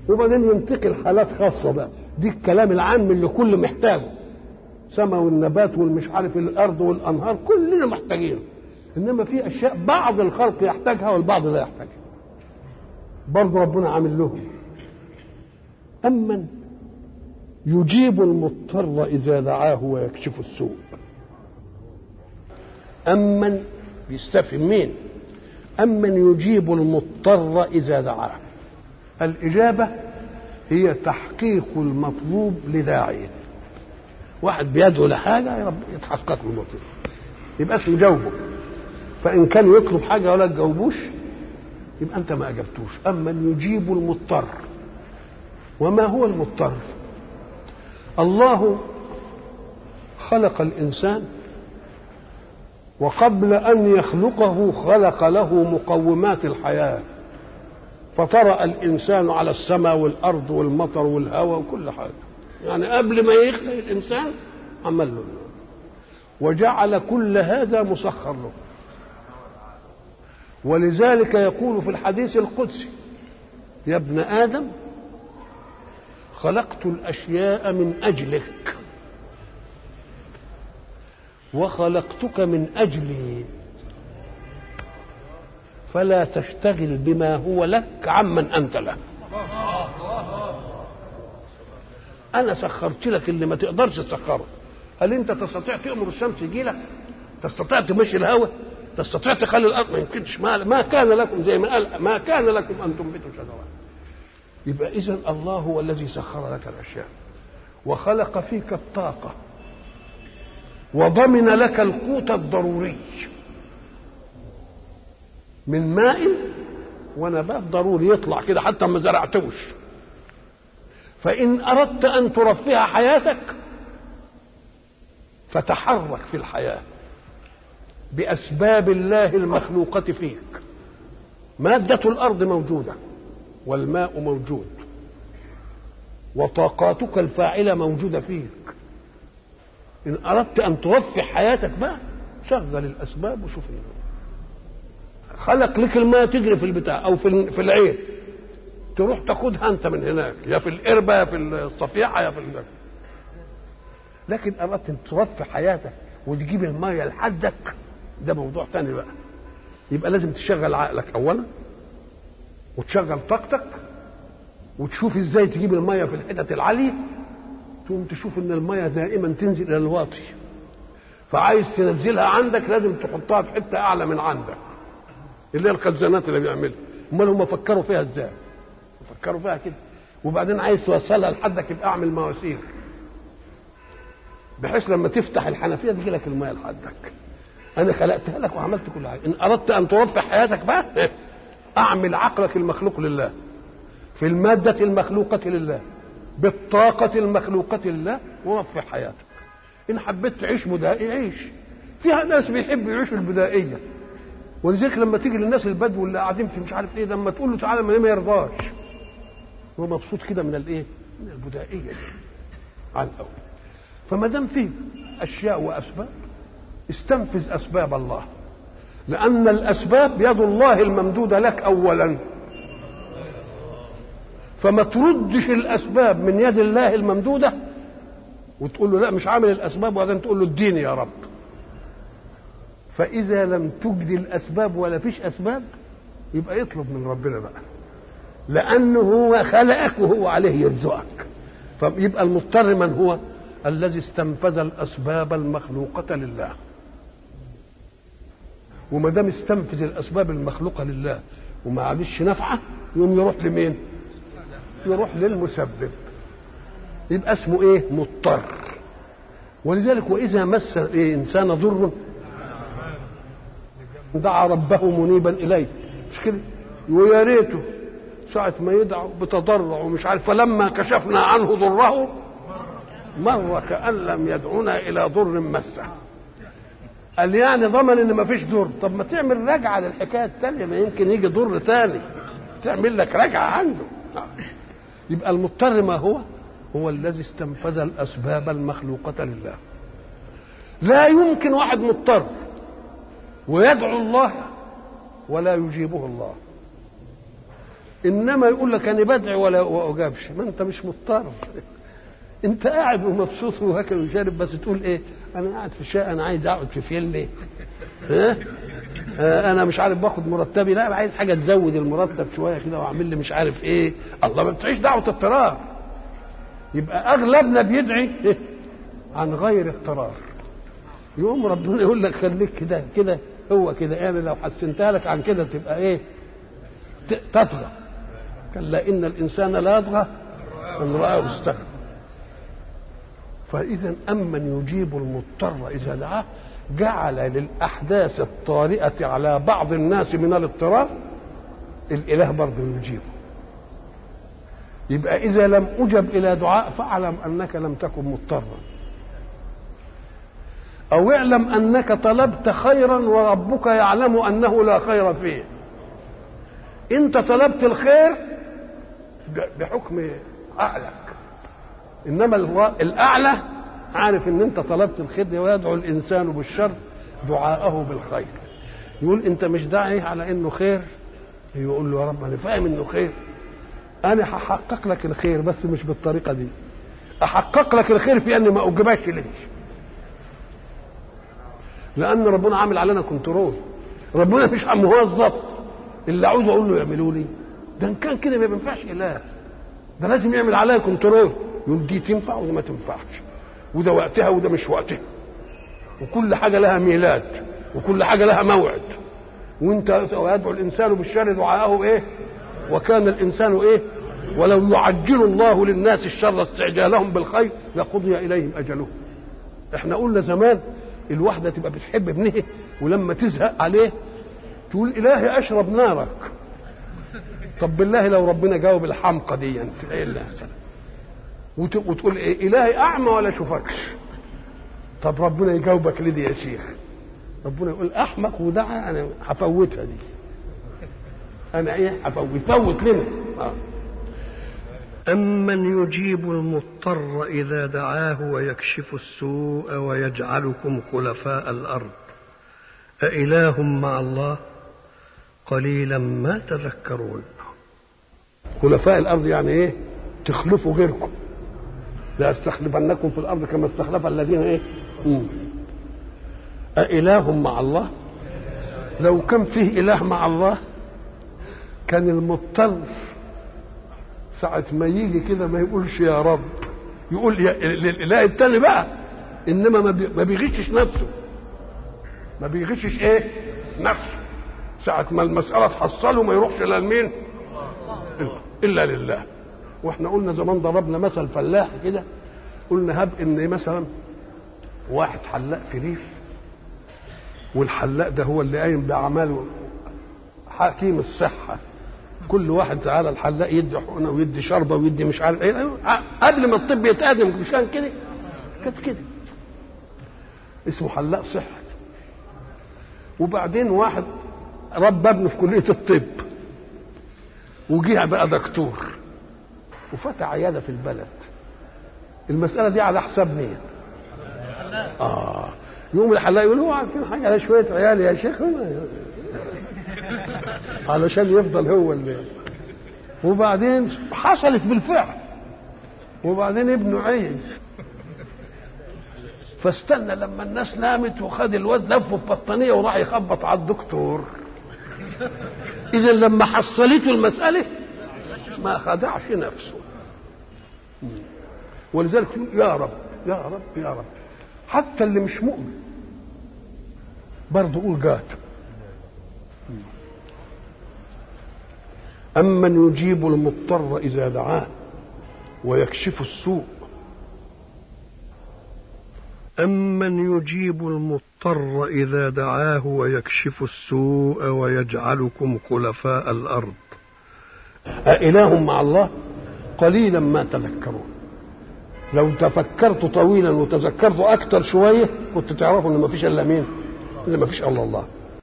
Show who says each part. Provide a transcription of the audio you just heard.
Speaker 1: وبعدين ينتقل حالات خاصه بقى دي الكلام العام اللي كل محتاجه سما والنبات والمش عارف الارض والانهار كلنا محتاجينه انما في اشياء بعض الخلق يحتاجها والبعض لا يحتاجها برضه ربنا عامل لهم امن يجيب المضطر اذا دعاه ويكشف السوء امن بيستفهم مين امن يجيب المضطر اذا دعاه الاجابه هي تحقيق المطلوب لداعيه واحد بيدعو لحاجه يا رب يتحقق له المطلوب يبقى اسمه جاوبه فان كان يطلب حاجه ولا تجاوبوش يبقى انت ما اجبتوش اما يجيب المضطر وما هو المضطر الله خلق الانسان وقبل ان يخلقه خلق له مقومات الحياه فطرأ الانسان على السماء والارض والمطر والهواء وكل حاجه يعني قبل ما يخلق الانسان عمل له وجعل كل هذا مسخر له ولذلك يقول في الحديث القدسي يا ابن ادم خلقت الاشياء من اجلك وخلقتك من اجلي فلا تشتغل بما هو لك عمن انت له انا سخرت لك اللي ما تقدرش تسخره هل انت تستطيع تامر الشمس يجي لك تستطيع تمشي الهواء تستطيع تخلي الارض ما يمكنش ما, ما كان لكم زي ما قال ما كان لكم ان تنبتوا شجرات يبقى اذا الله هو الذي سخر لك الاشياء وخلق فيك الطاقه وضمن لك القوت الضروري من ماء ونبات ضروري يطلع كده حتى ما زرعتوش فإن أردت أن ترفه حياتك فتحرك في الحياة بأسباب الله المخلوقة فيك مادة الأرض موجودة والماء موجود وطاقاتك الفاعلة موجودة فيك إن أردت أن ترفه حياتك بقى شغل الأسباب وشوف خلق لك الماء تجري في البتاع أو في في العين تروح تاخدها أنت من هناك يا في القربة يا في الصفيحة يا في الجنة. لكن أردت أن ترفه حياتك وتجيب المية لحدك ده موضوع تاني بقى يبقى لازم تشغل عقلك أولا وتشغل طاقتك وتشوف ازاي تجيب المية في الحتت العالية تقوم تشوف ان المية دائما تنزل الى الواطي فعايز تنزلها عندك لازم تحطها في حتة اعلى من عندك اللي هي الخزانات اللي بيعملها امال هم فكروا فيها ازاي فكروا فيها كده وبعدين عايز توصلها لحدك يبقى اعمل مواسير بحيث لما تفتح الحنفيه تجي لك الميه لحدك انا خلقتها لك وعملت كل حاجه ان اردت ان ترفع حياتك بقى اعمل عقلك المخلوق لله في الماده المخلوقه لله بالطاقه المخلوقه لله ورفع حياتك ان حبيت تعيش بدائي عيش فيها ناس بيحبوا يعيشوا البدائيه ولذلك لما تيجي للناس البدو اللي قاعدين في مش عارف ايه لما تقول له تعالى ما ما يرضاش هو مبسوط كده من الايه؟ من البدائيه دي على الاول فما دام فيه اشياء واسباب استنفذ اسباب الله لان الاسباب يد الله الممدوده لك اولا فما تردش الاسباب من يد الله الممدوده وتقول له لا مش عامل الاسباب وبعدين تقول له اديني يا رب فاذا لم تجد الاسباب ولا فيش اسباب يبقى يطلب من ربنا بقى لانه هو خلقك وهو عليه يرزقك فيبقى المضطر من هو الذي استنفذ الاسباب المخلوقه لله وما دام استنفذ الاسباب المخلوقه لله وما عادش نافعه يقوم يروح لمين يروح للمسبب يبقى اسمه ايه مضطر ولذلك واذا مس الانسان ضر دعا ربه منيبا اليه مش كده ويا ريته ساعة ما يدعو بتضرع ومش عارف فلما كشفنا عنه ضره مر كأن لم يدعونا إلى ضر مسه قال يعني ضمن ان مفيش ضر طب ما تعمل رجعه للحكايه الثانيه ما يمكن يجي ضر ثاني تعمل لك رجعه عنده يبقى المضطر ما هو هو الذي استنفذ الاسباب المخلوقه لله لا يمكن واحد مضطر ويدعو الله ولا يجيبه الله انما يقول لك انا بدعي ولا واجابش ما انت مش مضطر انت قاعد ومبسوط وواكل وشارب بس تقول ايه انا قاعد في الشقه انا عايز اقعد في فيلم ها آه انا مش عارف باخد مرتبي لا عايز حاجه تزود المرتب شويه كده واعمل لي مش عارف ايه الله ما بتعيش دعوه اضطرار يبقى اغلبنا بيدعي إيه؟ عن غير اضطرار يقوم ربنا يقول لك خليك كده كده هو كده يعني لو حسنتها لك عن كده تبقى ايه تطغى كلا ان الانسان لا يطغى ان راه استغنى فاذا امن يجيب المضطر اذا دعاه جعل للاحداث الطارئه على بعض الناس من الاضطرار الاله برضه يجيبه يبقى اذا لم اجب الى دعاء فاعلم انك لم تكن مضطرا او اعلم انك طلبت خيرا وربك يعلم انه لا خير فيه انت طلبت الخير بحكم عقلك انما الاعلى عارف ان انت طلبت الخير ويدعو الانسان بالشر دعاءه بالخير يقول انت مش داعي على انه خير يقول له يا رب انا فاهم انه خير انا هحقق لك الخير بس مش بالطريقه دي احقق لك الخير في اني ما اجبكش ليش لان ربنا عامل علينا كنترول ربنا مش موظف اللي عاوز اقول له يعملوا لي ده ان كان كده ما بينفعش اله ده لازم يعمل عليا كنترول يقول دي تنفع ودي ما تنفعش وده وقتها وده مش وقتها وكل حاجه لها ميلاد وكل حاجه لها موعد وانت ويدعو الانسان بالشر دعاءه ايه وكان الانسان ايه ولو يعجل الله للناس الشر استعجالهم بالخير لقضي اليهم اجلهم احنا قلنا زمان الواحده تبقى بتحب ابنها ولما تزهق عليه تقول الهي اشرب نارك طب بالله لو ربنا جاوب الحمقى دي انت ايه اللي هيحصل وتقول ايه الهي اعمى ولا اشوفكش طب ربنا يجاوبك ليه دي يا شيخ ربنا يقول احمق ودعا انا هفوتها دي انا ايه هفوت فوت لنا آه.
Speaker 2: أمن يجيب المضطر إذا دعاه ويكشف السوء ويجعلكم خلفاء الأرض أإله مع الله قليلا ما تذكرون
Speaker 1: خلفاء الارض يعني ايه تخلفوا غيركم لا استخلفنكم في الارض كما استخلف الذين ايه مم. أإله مع الله لو كان فيه إله مع الله كان المضطر ساعة ما يجي كده ما يقولش يا رب يقول يا الإله التاني بقى إنما ما بيغشش نفسه ما بيغشش إيه نفسه ساعة ما المسألة تحصله ما يروحش إلى لمين إلا لله واحنا قلنا زمان ضربنا مثل فلاح كده قلنا هب ان مثلا واحد حلاق في ريف والحلاق ده هو اللي قايم باعماله حكيم الصحه كل واحد تعالى الحلاق يدي حقنه ويدي شربه ويدي مش عارف ايه قبل ما الطب يتقدم مش كان كده كانت كده اسمه حلاق صحه وبعدين واحد ربى ابنه في كليه الطب وجه بقى دكتور وفتح عياده في البلد المساله دي على حساب مين؟ اه يقوم الحلاق يقول هو عارفين حاجه على شويه عيال يا شيخ علشان يفضل هو اللي وبعدين حصلت بالفعل وبعدين ابنه عيش فاستنى لما الناس نامت وخد الواد لفه ببطانيه وراح يخبط على الدكتور اذا لما حصلته المساله ما خدعش نفسه ولذلك يا رب يا رب يا رب حتى اللي مش مؤمن برضه قول جات أمن يجيب المضطر إذا دعاه ويكشف السوء
Speaker 2: أمن يجيب المضطر إذا دعاه ويكشف السوء ويجعلكم خلفاء الأرض
Speaker 1: أإله مع الله قليلا ما تذكرون لو تفكرت طويلا وتذكرت أكثر شوية كنت تعرفوا إن ما فيش إلا مين؟ إن ما فيش إلا الله